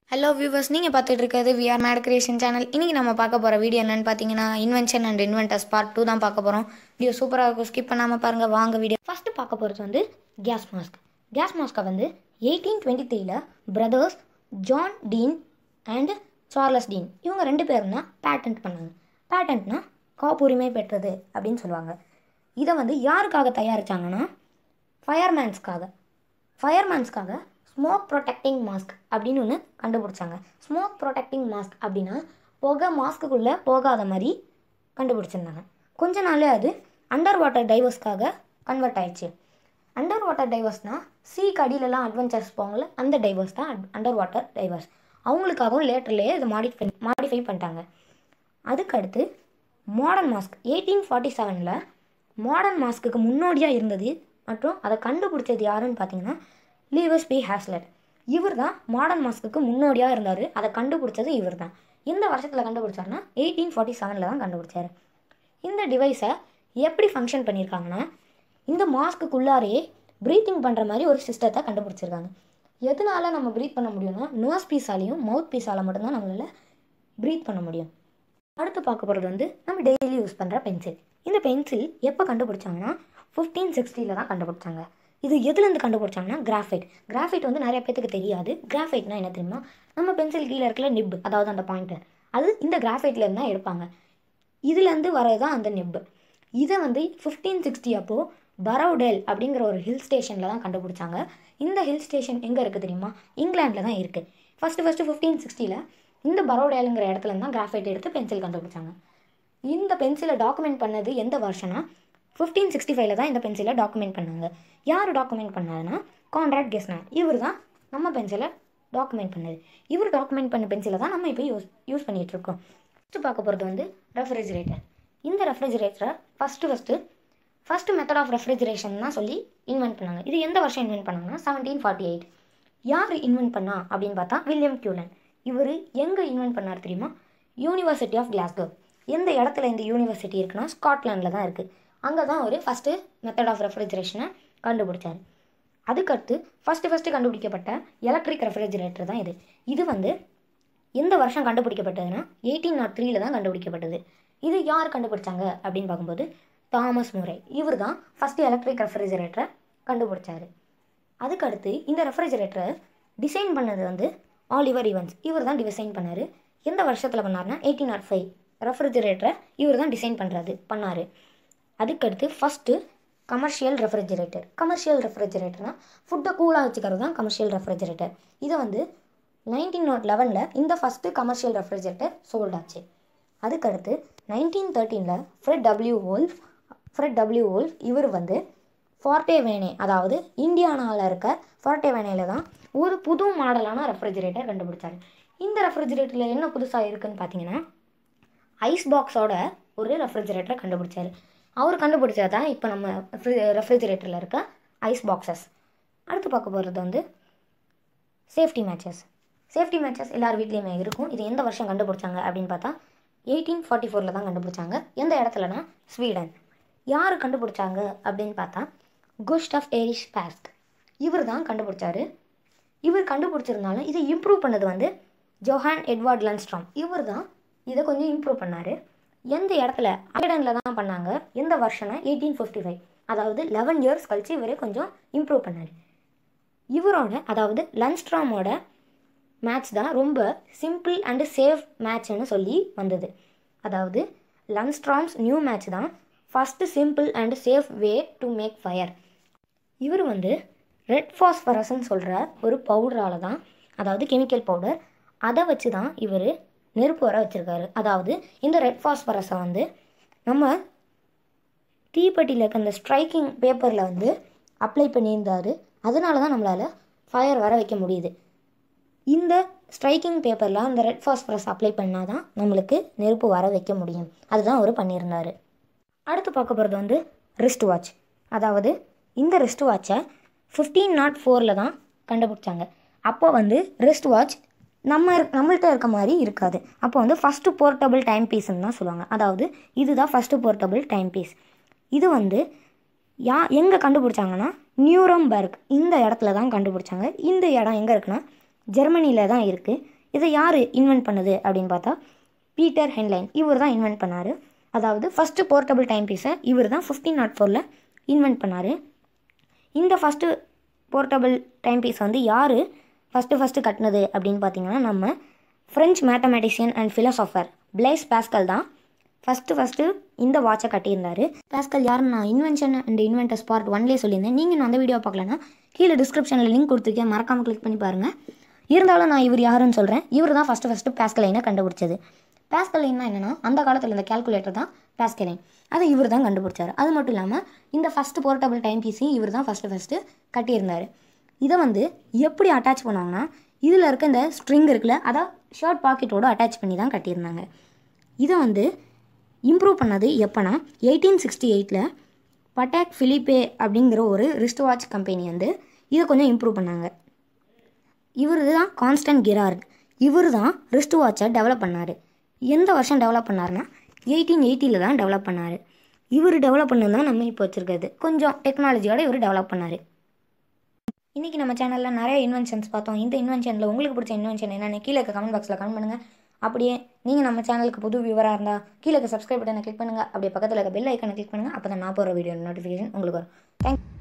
hello viewers நீங்கள் பார்த்துட்டு இருக்கிறது விஆர் மேட் கிரியேஷன் சேனல் இன்றைக்கி நம்ம பார்க்க போகிற வீடியோ என்னென்னு பார்த்தீங்கன்னா invention and inventors part two தான் பார்க்க போகிறோம் வீடியோ சூப்பராக இருக்கும் ஸ்கிப் பண்ணாமல் பாருங்கள் வாங்க வீடியோ ஃபஸ்ட்டு பார்க்க போகிறது வந்து கேஸ் மாஸ்க் கேஸ் மாஸ்க்கை வந்து எயிட்டீன் டுவெண்ட்டி த்ரீல brothers John Dean and Charles Dean இவங்க ரெண்டு பேரும் தான் பேட்டன்ட் பண்ணாங்க பேட்டன்ட்னா காப்புரிமை பெற்றது அப்படின்னு சொல்லுவாங்க இதை வந்து யாருக்காக தயாரிச்சாங்கன்னா ஃபயர்மேன்ஸ்க்காக ஃபயர்மேன்ஸ்க்காக ஸ்மோக் ப்ரொடெக்டிங் மாஸ்க் அப்படின்னு ஒன்று கண்டுபிடிச்சாங்க ஸ்மோக் ப்ரொடெக்டிங் மாஸ்க் அப்படின்னா புகை மாஸ்க்குள்ளே போகாத மாதிரி கண்டுபிடிச்சிருந்தாங்க கொஞ்ச நாள் அது அண்டர் வாட்டர் டைவர்ஸ்க்காக கன்வெர்ட் ஆயிடுச்சு அண்டர் வாட்டர் டைவர்ஸ்னால் சீக்கு அடியிலலாம் அட்வென்ச்சர்ஸ் போவாங்கள்ல அந்த டைவர்ஸ் தான் அண்டர் வாட்டர் டைவர்ஸ் அவங்களுக்காகவும் லேட்டர்லேயே இதை மாடிஃபை மாடிஃபை பண்ணிட்டாங்க அதுக்கடுத்து மாடர்ன் மாஸ்க் எயிட்டீன் ஃபார்ட்டி செவனில் மாடர்ன் மாஸ்க்குக்கு முன்னோடியாக இருந்தது மற்றும் அதை கண்டுபிடிச்சது யாருன்னு பார்த்தீங்கன்னா லீவஸ் பி ஹேஸ்லட் இவர் தான் மாடர்ன் மாஸ்க்குக்கு முன்னோடியாக இருந்தார் அதை கண்டுபிடிச்சது இவர் தான் எந்த வருஷத்தில் கண்டுபிடிச்சாருன்னா எயிட்டீன் ஃபார்ட்டி செவனில் தான் கண்டுபிடிச்சாரு இந்த டிவைஸை எப்படி ஃபங்க்ஷன் பண்ணியிருக்காங்கன்னா இந்த மாஸ்க்குள்ளாரையே ப்ரீத்திங் பண்ணுற மாதிரி ஒரு சிஸ்டத்தை கண்டுபிடிச்சிருக்காங்க எதனால நம்ம ப்ரீத் பண்ண முடியும்னா நோஸ் பீஸாலையும் மவுத் பீஸால் மட்டும்தான் நம்மளால் ப்ரீத் பண்ண முடியும் அடுத்து பார்க்க போகிறது வந்து நம்ம டெய்லி யூஸ் பண்ணுற பென்சில் இந்த பென்சில் எப்போ கண்டுபிடிச்சாங்கன்னா ஃபிஃப்டீன் சிக்ஸ்டியில் தான் கண்டுபிடிச்சாங்க இது எதுலேருந்து கண்டுபிடிச்சாங்கன்னா கிராஃபைட் கிராஃபைட் வந்து நிறைய பேத்துக்கு தெரியாது கிராஃபைட்னா என்ன தெரியுமா நம்ம பென்சில் கீழே இருக்கல நிப் அதாவது அந்த பாயிண்டர் அது இந்த கிராஃபைட்லேருந்து தான் எடுப்பாங்க இதுலேருந்து வரது தான் அந்த நிப்பு இதை வந்து ஃபிஃப்டீன் சிக்ஸ்டி அப்போது பரவுடெல் அப்படிங்கிற ஒரு ஹில் ஸ்டேஷனில் தான் கண்டுபிடிச்சாங்க இந்த ஹில் ஸ்டேஷன் எங்கே இருக்குது தெரியுமா இங்கிலாண்டில் தான் இருக்குது ஃபஸ்ட்டு ஃபஸ்ட்டு ஃபிஃப்டீன் சிக்ஸ்டியில் இந்த பரோடேலுங்கிற இடத்துல தான் கிராஃபைட் எடுத்து பென்சில் கண்டுபிடிச்சாங்க இந்த பென்சிலை டாக்குமெண்ட் பண்ணது எந்த வருஷனா ஃபிஃப்டீன் சிக்ஸ்டி ஃபைவ்ல தான் இந்த பென்சிலை டாக்குமெண்ட் பண்ணாங்க யார் டாக்குமெண்ட் பண்ணாதுன்னா கான்ராட் கெஸ்னர் இவர் தான் நம்ம பென்சிலை டாக்குமெண்ட் பண்ணது இவர் டாக்குமெண்ட் பண்ண பென்சிலை தான் நம்ம இப்போ யூஸ் யூஸ் பண்ணிகிட்டு இருக்கோம் ஃபஸ்ட்டு பார்க்க போகிறது வந்து ரெஃப்ரிஜிரேட்டர் இந்த ரெஃப்ரிஜிரேட்டரை first first first method of refrigeration தான் சொல்லி இன்வென்ட் பண்ணாங்க இது எந்த வருஷம் இன்வென்ட் பண்ணாங்கன்னா செவன்டீன் ஃபார்ட்டி எயிட் யார் இன்வென்ட் பண்ணா அப்படின்னு பார்த்தா வில்லியம் கியூலன் இவர் எங்கே இன்வென்ட் பண்ணார் தெரியுமா யூனிவர்சிட்டி ஆஃப் கிளாஸ்கோ எந்த இடத்துல இந்த யூனிவர்சிட்டி இருக்குன்னா ஸ்காட்லாண்டில் தான் இருக்குது அங்கே தான் ஒரு ஃபஸ்ட்டு மெத்தட் ஆஃப் ரெஃப்ரிஜரேஷனை கண்டுபிடிச்சார் அதுக்கடுத்து ஃபஸ்ட்டு ஃபஸ்ட்டு கண்டுபிடிக்கப்பட்ட எலக்ட்ரிக் ரெஃப்ரிஜரேட்டர் தான் இது இது வந்து எந்த வருஷம் கண்டுபிடிக்கப்பட்டதுன்னா எயிட்டீன் நாட் த்ரீல தான் கண்டுபிடிக்கப்பட்டது இது யார் கண்டுபிடிச்சாங்க அப்படின்னு பார்க்கும்போது தாமஸ் முறை இவர் தான் ஃபஸ்ட்டு எலக்ட்ரிக் ரெஃப்ரிஜரேட்டரை கண்டுபிடிச்சாரு அதுக்கடுத்து இந்த ரெஃப்ரிஜரேட்டரை டிசைன் பண்ணது வந்து ஆலிவர் ஈவன்ஸ் இவர் தான் டிசைன் பண்ணார் எந்த வருஷத்தில் பண்ணார்னா எயிட்டீன் நாட் ஃபைவ் ரெஃப்ரிஜரேட்டரை இவர் தான் டிசைன் பண்ணுறது பண்ணார் அதுக்கடுத்து ஃபஸ்ட்டு கமர்ஷியல் ரெஃப்ரிஜரேட்டர் கமர்ஷியல் ரெஃப்ரிஜரேட்டர்னால் ஃபுட்டை கூலாக வச்சுக்கிறது தான் கமர்ஷியல் ரெஃப்ரிஜரேட்டர் இதை வந்து நைன்டீன் நாட் லெவனில் இந்த ஃபஸ்ட்டு கமர்ஷியல் ரெஃப்ரிஜரேட்டர் சோல்ட் ஆச்சு அதுக்கடுத்து நைன்டீன் தேர்ட்டீனில் Fred W Wolf Fred W Wolf இவர் வந்து ஃபார்ட்டே வேனே அதாவது இந்தியானாவில் இருக்க ஃபார்ட்டே வேனேயில் தான் ஒரு புது மாடலான ரெஃப்ரிஜரேட்டர் கண்டுபிடிச்சார் இந்த ரெஃப்ரிஜரேட்டரில் என்ன புதுசாக இருக்குன்னு பார்த்தீங்கன்னா ஐஸ் பாக்ஸோட ஒரு ரெஃப்ரிஜரேட்டரை கண்டுபிடிச்சாரு அவர் கண்டுபிடிச்சது தான் இப்போ நம்ம ரெஃப்ரிஜரேட்டரில் இருக்க ஐஸ் பாக்ஸஸ் அடுத்து பார்க்க போகிறது வந்து சேஃப்டி மேட்சஸ் சேஃப்டி மேட்சஸ் எல்லார் வீட்லேயுமே இருக்கும் இது எந்த வருஷம் கண்டுபிடிச்சாங்க அப்படின்னு பார்த்தா எயிட்டீன் ஃபார்ட்டி ஃபோரில் தான் கண்டுபிடிச்சாங்க எந்த இடத்துலனா ஸ்வீடன் யார் கண்டுபிடிச்சாங்க அப்படின்னு பார்த்தா குஸ்டஃப் ஏரிஷ் பாஸ்க் இவர் தான் கண்டுபிடிச்சாரு இவர் கண்டுபிடிச்சிருந்தாலும் இதை இம்ப்ரூவ் பண்ணது வந்து ஜோஹான் எட்வர்ட் லன்ஸ்ட்ராம் இவர் தான் இதை கொஞ்சம் இம்ப்ரூவ் பண்ணார் எந்த இடத்துல ஐடனில் தான் பண்ணாங்க எந்த வருஷம்னா எயிட்டீன் ஃபிஃப்டி ஃபைவ் அதாவது லெவன் இயர்ஸ் கழித்து இவரே கொஞ்சம் இம்ப்ரூவ் பண்ணார் இவரோட அதாவது லன்ஸ்ட்ராமோட மேட்ச் தான் ரொம்ப சிம்பிள் அண்டு சேஃப் மேட்ச்னு சொல்லி வந்தது அதாவது லன்ஸ்ட்ராம்ஸ் நியூ மேட்ச் தான் first simple and safe way to make fire இவர் வந்து ரெட் ஃபாஸ்பரஸ்ன்னு சொல்கிற ஒரு பவுடரால் தான் அதாவது கெமிக்கல் பவுடர் அதை வச்சு தான் இவர் நெருப்பு வர வச்சுருக்காரு அதாவது இந்த ரெட் ஃபாஸ்பரஸை வந்து நம்ம தீப்பெட்டியில் இருக்க அந்த ஸ்ட்ரைக்கிங் பேப்பரில் வந்து அப்ளை பண்ணியிருந்தார் அதனால தான் நம்மளால் ஃபயர் வர வைக்க முடியுது இந்த ஸ்ட்ரைக்கிங் பேப்பரில் அந்த ரெட் ஃபாஸ்பரஸ் அப்ளை பண்ணால் தான் நம்மளுக்கு நெருப்பு வர வைக்க முடியும் அதுதான் அவர் பண்ணியிருந்தார் அடுத்து பார்க்க போகிறது வந்து ரிஸ்ட் வாட்ச் அதாவது இந்த ரிஸ்ட் வாட்சை ஃபிஃப்டீன் நாட் ஃபோரில் தான் கண்டுபிடிச்சாங்க அப்போ வந்து ரிஸ்ட் வாட்ச் நம்ம நம்மள்கிட்ட இருக்க மாதிரி இருக்காது அப்போ வந்து ஃபஸ்ட்டு போர்ட்டபிள் டைம் பீஸ்ன்னு தான் சொல்லுவாங்க அதாவது இதுதான் ஃபஸ்ட்டு போர்ட்டபிள் டைம் பீஸ் இது வந்து யா எங்கே கண்டுபிடிச்சாங்கன்னா நியூரம்பர்க் இந்த இடத்துல தான் கண்டுபிடிச்சாங்க இந்த இடம் எங்கே இருக்குன்னா ஜெர்மனியில் தான் இருக்குது இதை யார் இன்வென்ட் பண்ணது அப்படின்னு பார்த்தா பீட்டர் ஹென்லைன் இவர் தான் இன்வென்ட் பண்ணார் அதாவது ஃபஸ்ட்டு போர்ட்டபிள் டைம் பீஸை இவர் தான் ஃபிஃப்டீன் நாட் ஃபோரில் இன்வென்ட் பண்ணார் இந்த ஃபஸ்ட்டு போர்ட்டபிள் டைம் பீஸ் வந்து யார் ஃபஸ்ட்டு ஃபஸ்ட்டு கட்டினது அப்படின்னு பார்த்தீங்கன்னா நம்ம French mathematician and philosopher Blaise Pascal தான் ஃபஸ்ட்டு ஃபஸ்ட்டு இந்த வாட்சை கட்டியிருந்தார் பாஸ்கல் யாருன்னு நான் இன்வென்ஷன் அண்ட் இன்வென்டர்ஸ் பார்ட் ஒன்லேயே சொல்லியிருந்தேன் நீங்கள் இன்னும் அந்த வீடியோ பார்க்கலன்னா கீழே டிஸ்கிரிப்ஷனில் லிங்க் கொடுத்துருக்கேன் மறக்காமல் கிளிக் பண்ணி பாருங்கள் இருந்தாலும் நான் இவர் யாருன்னு சொல்கிறேன் இவர் தான் ஃபஸ்ட்டு ஃபஸ்ட்டு பாஸ்கலைனை கண்டுபிடிச்சது பாஸ்கலைன்னா என்னென்னா அந்த காலத்தில் இந்த கால்குலேட்டர் தான் பாஸ்கலைன் அதை இவர் தான் கண்டுபிடிச்சார் அது மட்டும் இல்லாமல் இந்த ஃபஸ்ட்டு போர்ட்டபிள் டைம் பீஸையும் இவர் தான் ஃபஸ்ட்டு ஃபஸ்ட்டு கட்டியிருந்தார் இதை வந்து எப்படி அட்டாச் பண்ணுவாங்கன்னா இதில் இருக்க இந்த ஸ்ட்ரிங் இருக்குல்ல அதை ஷர்ட் பாக்கெட்டோடு அட்டாச் பண்ணி தான் கட்டியிருந்தாங்க இதை வந்து இம்ப்ரூவ் பண்ணது எப்போனா எயிட்டீன் சிக்ஸ்டி எயிட்டில் பட்டாக் ஃபிலிப்பே அப்படிங்கிற ஒரு ரிஸ்ட் வாட்ச் கம்பெனி வந்து இதை கொஞ்சம் இம்ப்ரூவ் பண்ணாங்க இவர் தான் கான்ஸ்டன்ட் கிரார்ட் இவர் தான் ரிஸ்ட் வாட்சை டெவலப் பண்ணார் எந்த வருஷம் டெவலப் பண்ணாருன்னா எயிட்டீன் எயிட்டியில் தான் டெவலப் பண்ணார் இவர் டெவலப் பண்ணது தான் நம்ம இப்போ வச்சுருக்கிறது கொஞ்சம் டெக்னாலஜியோட இவர் டெவலப் பண்ணார் இன்றைக்கி நம்ம சேனலில் நிறைய இன்வென்ஷன்ஸ் பார்த்தோம் இந்த இன்வென்ஷனில் உங்களுக்கு பிடிச்ச இன்வென்ஷன் என்னென்னு கீழே இருக்க கமெண்ட் பாக்ஸில் கமெண்ட் பண்ணுங்கள் அப்படியே நீங்கள் நம்ம சேனலுக்கு புது வியூவராக இருந்தால் கீழே இருக்க சப்ஸ்கிரைப் பட்டனை கிளிக் பண்ணுங்கள் அப்படியே பக்கத்தில் இருக்க பெல் ஐக்கனை கிளிக் பண்ணுங்கள் அப்போ தான் நான் போகிற வீடியோ நோட்டிஃபிகேஷன் உங்களுக்கு வரும் தேங்க்